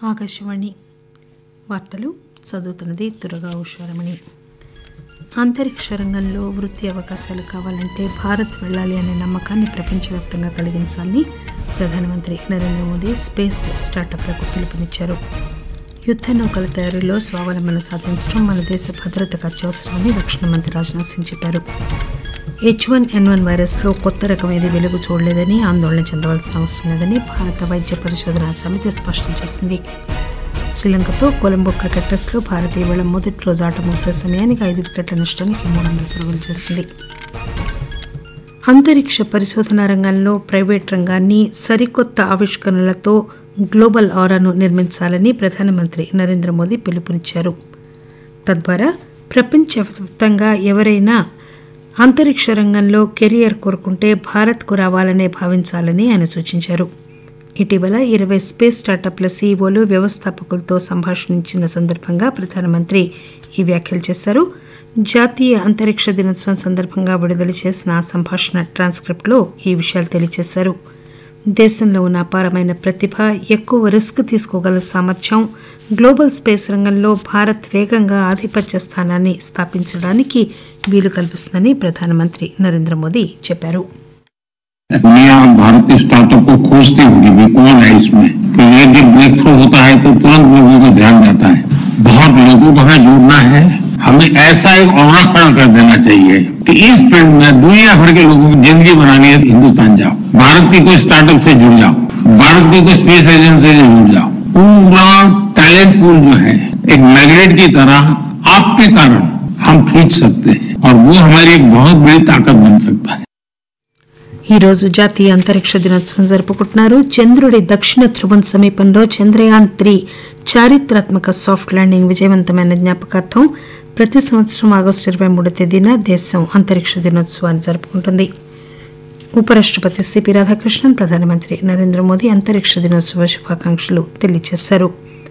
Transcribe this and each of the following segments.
ఆకాశవాణి వార్తలు చదువుతున్నది తురగా ఉషారమణి అంతరిక్ష రంగంలో వృత్తి అవకాశాలు కావాలంటే భారత్ వెళ్ళాలి అనే నమ్మకాన్ని ప్రపంచవ్యాప్తంగా కలిగించాలని ప్రధానమంత్రి నరేంద్ర మోదీ స్పేస్ స్టార్టప్లకు పిలుపునిచ్చారు యుద్ద నౌకల తయారీలో స్వావలంబన సాధించడం మన దేశ భద్రతకు అత్యవసరమని రక్షణ మంత్రి రాజ్నాథ్ సింగ్ చెప్పారు హెచ్ వన్ ఎన్ వన్ వైరస్లో కొత్త రకం ఏది వెలుగు చూడలేదని ఆందోళన చెందవలసిన అవసరం లేదని భారత వైద్య పరిశోధన సమితి స్పష్టం చేసింది శ్రీలంకతో కొలంబో క్రికెట్ టెస్టులో భారత్ ఇవాళ మొదటి రోజు ఆట ముగిసే సమయానికి ఐదు వికెట్ల నష్టానికి మూడు వందల పరుగులు చేసింది అంతరిక్ష పరిశోధన రంగంలో ప్రైవేట్ రంగాన్ని సరికొత్త ఆవిష్కరణలతో గ్లోబల్ ఆరాను నిర్మించాలని ప్రధానమంత్రి నరేంద్ర మోదీ పిలుపునిచ్చారు తద్వారా ప్రపంచవ్యాప్తంగా ఎవరైనా అంతరిక్ష రంగంలో కెరియర్ కోరుకుంటే భారత్కు రావాలనే భావించాలని ఆయన సూచించారు ఇటీవల ఇరవై స్పేస్ స్టార్టప్ల సీఈఓలు వ్యవస్థాపకులతో సంభాషించిన సందర్భంగా ప్రధానమంత్రి ఈ వ్యాఖ్యలు చేశారు జాతీయ అంతరిక్ష దినోత్సవం సందర్భంగా విడుదల చేసిన ఆ సంభాషణ ట్రాన్స్క్రిప్ట్లో ఈ విషయాలు తెలియజేశారు దేశంలో ఉన్న అపారమైన ప్రతిభ ఎక్కువ రిస్క్ తీసుకోగల సామర్థ్యం గ్లోబల్ స్పేస్ రంగంలో భారత్ వేగంగా ఆధిపత్య స్థానాన్ని స్థాపించడానికి వీలు కల్పిస్తుందని ప్రధానమంత్రి నరేంద్ర మోదీ చెప్పారు दुनिया भारतीय स्टार्टअप को खोजती होगी भी कौन है इसमें तो ये जब ब्रेक थ्रू होता है तो तुरंत लोगों का ध्यान जाता है बहुत लोगों को हमें जोड़ना है हमें ऐसा एक और खड़ा कर देना चाहिए कि इस फील्ड में दुनिया भर के लोगों की जिंदगी बनानी है हिंदुस्तान जाओ भारत की कोई स्टार्टअप से जुड़ जाओ भारत की कोई स्पेस एजेंसी से जुड़ जाओ पूरा टैलेंट पूल जो है एक मैग्नेट की तरह आपके कारण हम खींच सकते हैं और वो हमारी एक बहुत बड़ी ताकत बन सकता है ఈ రోజు జాతీయ అంతరిక్ష దినోత్సవం జరుపుకుంటున్నారు చంద్రుడి దక్షిణ ధ్రువం సమీపంలో చంద్రయాన్ త్రీ చారిత్రాత్మక సాఫ్ట్ ల్యాండింగ్ విజయవంతమైన జ్ఞాపకార్థం ప్రతి సంవత్సరం ఆగస్టు ఇరవై మూడో తేదీన దేశం అంతరిక్ష దినోత్సవాన్ని జరుపుకుంటుంది ఉపరాష్టపతి సిపి రాధాకృష్ణన్ ప్రధానమంత్రి నరేంద్ర మోదీ అంతరిక్ష దినోత్సవ శుభాకాంక్షలు తెలియజేశారు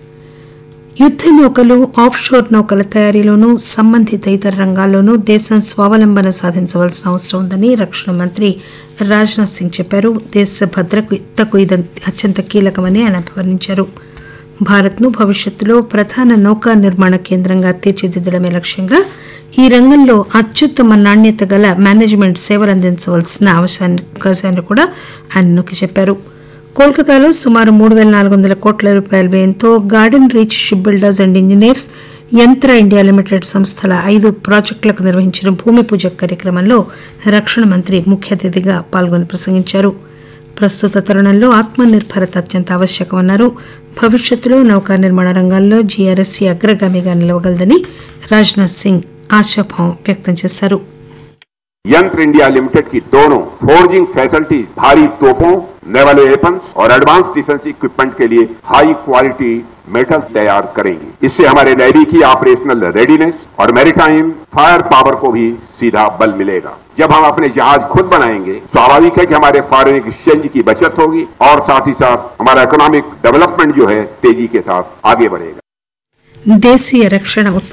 యుద్ద నౌకలు ఆఫ్ షోర్ నౌకల తయారీలోనూ సంబంధిత ఇతర రంగాల్లోనూ దేశం స్వావలంబన సాధించవలసిన అవసరం ఉందని రక్షణ మంత్రి రాజ్నాథ్ సింగ్ చెప్పారు దేశ భద్రతకు ఇది అత్యంత కీలకమని ఆయన అభివర్ణించారు భారత్ను భవిష్యత్తులో ప్రధాన నౌకా నిర్మాణ కేంద్రంగా తీర్చిదిద్దడమే లక్ష్యంగా ఈ రంగంలో అత్యుత్తమ నాణ్యత గల మేనేజ్మెంట్ సేవలు అందించవలసిన అవకాశాన్ని కూడా ఆయన నొక్కి చెప్పారు కోల్కతాలో సుమారు మూడు వేల నాలుగు వందల కోట్ల రూపాయల వ్యయంతో garden reach shipbuilders and engineers Yantra India limited సంస్థల ఐదు ప్రాజెక్టులకు నిర్వహించిన భూమి పూజ కార్యక్రమంలో రక్షణ మంత్రి ముఖ్య అతిథిగా పాల్గొని ప్రసంగించారు ప్రస్తుత తరుణంలో ఆత్మనిర్భరత అత్యంత ఆవశ్యకమన్నారు భవిష్యత్తులో నౌకా నిర్మాణ రంగాల్లో జీఆర్ఎస్సీ అగ్రగామిగా నిలవగలదని రాజ్నాథ్ సింగ్ ఆశాభావం వ్యక్తం చేశారు यंत्र इंडिया लिमिटेड की दोनों फोर्जिंग फैसिलिटीज भारी तोपों नेवल वेपन्स और एडवांस डिफेंस इक्विपमेंट के लिए हाई क्वालिटी मेटल्स तैयार करेंगी इससे हमारे नेवी की ऑपरेशनल रेडीनेस और मैरीटाइम फायर पावर को भी सीधा बल मिलेगा जब हम अपने जहाज खुद बनाएंगे स्वाभाविक है कि हमारे फॉरेन एक्सचेंज की बचत होगी और साथ ही साथ हमारा इकोनॉमिक डेवलपमेंट जो है तेजी के साथ आगे बढ़ेगा దేశీయ రక్షణ